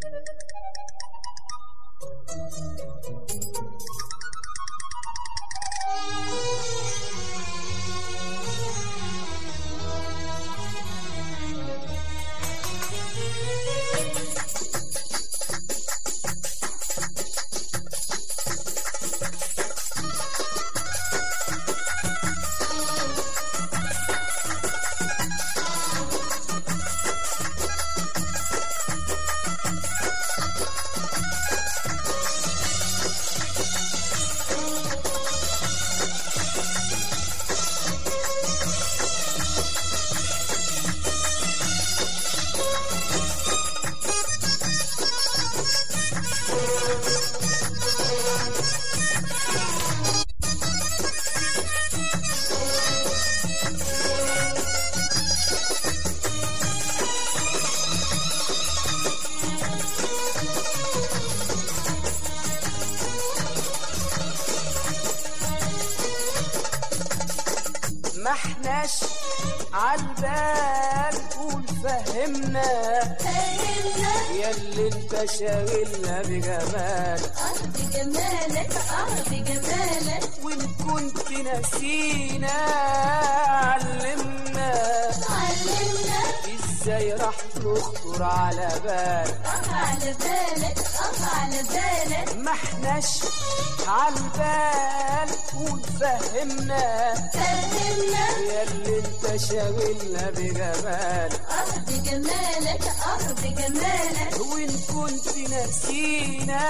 ما احناش عالبال قول فهمنا فهمنا ياللي انت شاغلنا بجمال اه بجمالك اه بجمالك وان كنت نسينا علمنا علمنا ازاي راح نخطر على بال اه على بالك اه على بالك ما احناش عالبال قول فهمنا فهمنا ياللي انت شاغلنا بجمال اه بجمالك اه بجمالك وان كنت نسينا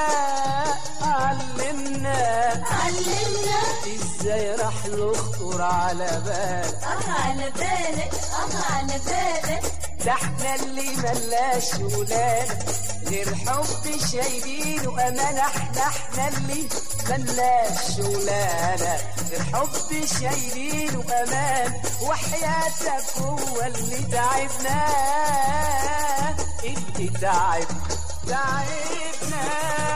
علمنا علمنا ازاي راح نخطر على بال اه على بالك اه على بالك ده احنا اللي ملاش ولاد غير حب شايلين وامانه احنا احنا اللي ملاش ولاد غير حب شايلين وامان وحياتك هو اللي تعبنا اللي تعب تعبنا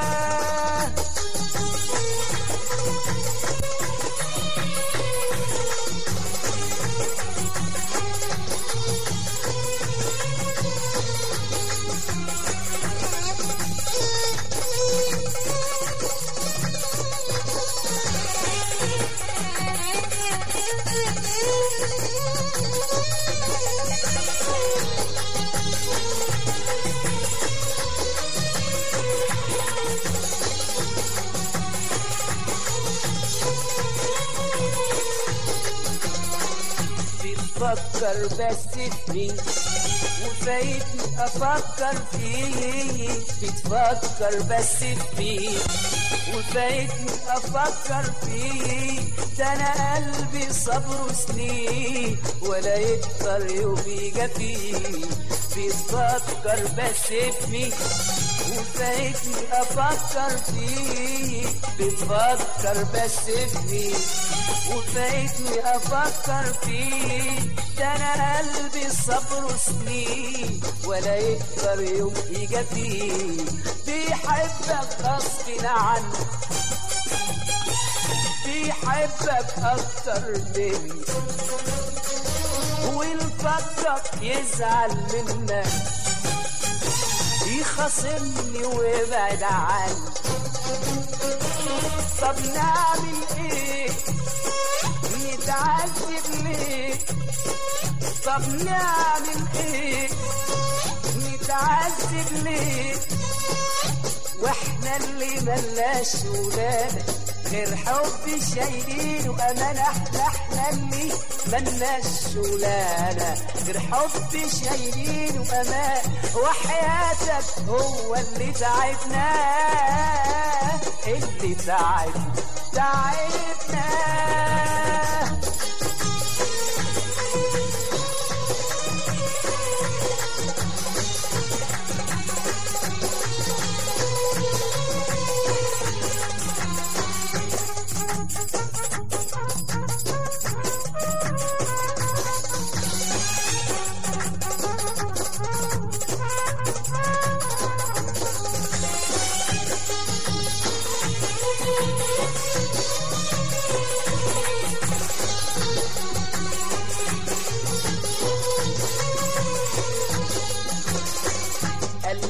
بتفكر بس فيه وفايتني افكر فيه بتفكر بس فيه وفايتني افكر فيه ده انا قلبي صبره سنين ولا يقدر يوم يجي فيه بتفكر بس فيه وفايتني افكر فيه بتفكر بس فيه وفايتني افكر فيه ده انا قلبي صبره سنين ولا يقدر يوم يجي فيه بيحبك غصب عنك بيحبك اكتر مني ويفكرك يزعل منك يخاصمني ويبعد عني طب نعمل ايه نتعذب ليه طب نعمل ايه نتعذب ليه واحنا اللي ملناش ولاد غير حب شايلين وامانه احنا احنا اللي ملناش ولاد غير حب شايلين وامان وحياتك هو اللي تعبنا اللي تعب تعبنا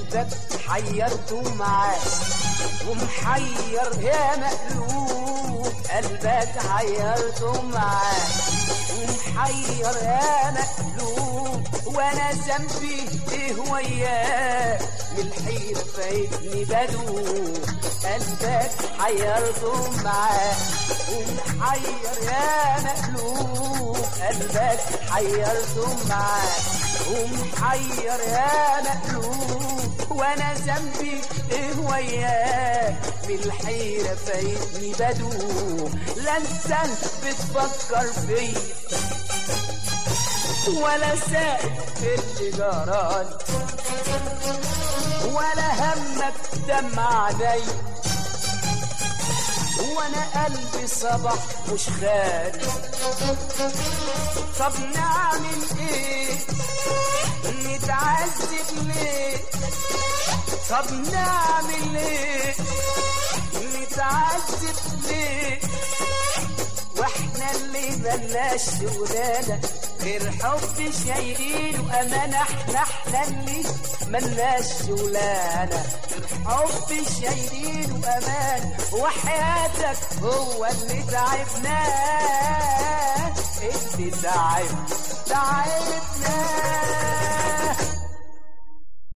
قلبك حيرته معاه ومحير يا مقلوب قلبك حيرته معاه ومحير يا مقلوب وانا ذنبي ايه وياه من الحيرة فايتني بدوب قلبك حيرته معاه ومحير يا مقلوب قلبك حيرته معاه ومحير يا مقلوب وانا ذنبي ايه وياك من الحيرة فايتني بدوب لا انت بتفكر فيا ولا سائل في اللي جرالي ولا همك دمع عليا وانا قلبي صبح مش خالي طب نعمل ايه نتعذب ليه طب نعمل ايه نتعذب ليه واحنا اللي ملناش شغلانه غير حب شايلين وامانه احنا احنا اللي ملناش شغلانه غير حب شايلين وامانه وحياتك هو اللي تعبناه اللي تعب تعبناه